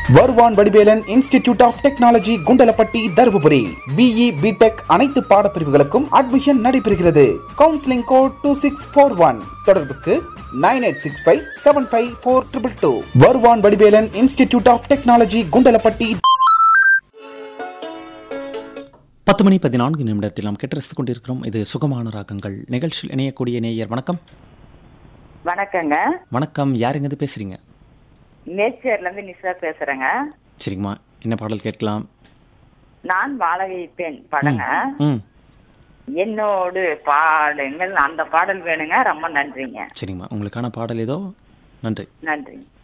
வருவான் Vadivelan institute of technology Kundalapatti Dharmapuri BE BTech அனைத்து பாடப்பிரிவுகளுக்கும் அட்மிஷன் நடைபெறுகிறது counselling code two six four one தொடர்புக்கு nine eight six five seven five four triple two Varuvan Vadivelan institute of technology Kundalapatti பத்து மணி பதினான்கு நிமிடத்தில் நாம் கேட்டு ரசித்துக் கொண்டிருக்கிறோம் இது சுகமான ராகங்கள் நிகழ்ச்சியில் இணையக்கூடிய நேயர் வணக்கம் வணக்கங்க வணக்கம் யாருங்க பேசுறீங்க நேச்சர்ல இருந்து நிஷா பேசுறேங்க சரிங்கம்மா என்ன பாடல் கேட்கலாம் நான் வாழ வைப்பேன் படங்க ம் என்னோடு பாடுங்கள் அந்த பாடல் வேணுங்க ரொம்ப நன்றிங்க சரிங்கம்மா உங்களுக்கான பாடல் ஏதோ நன்றி நன்றி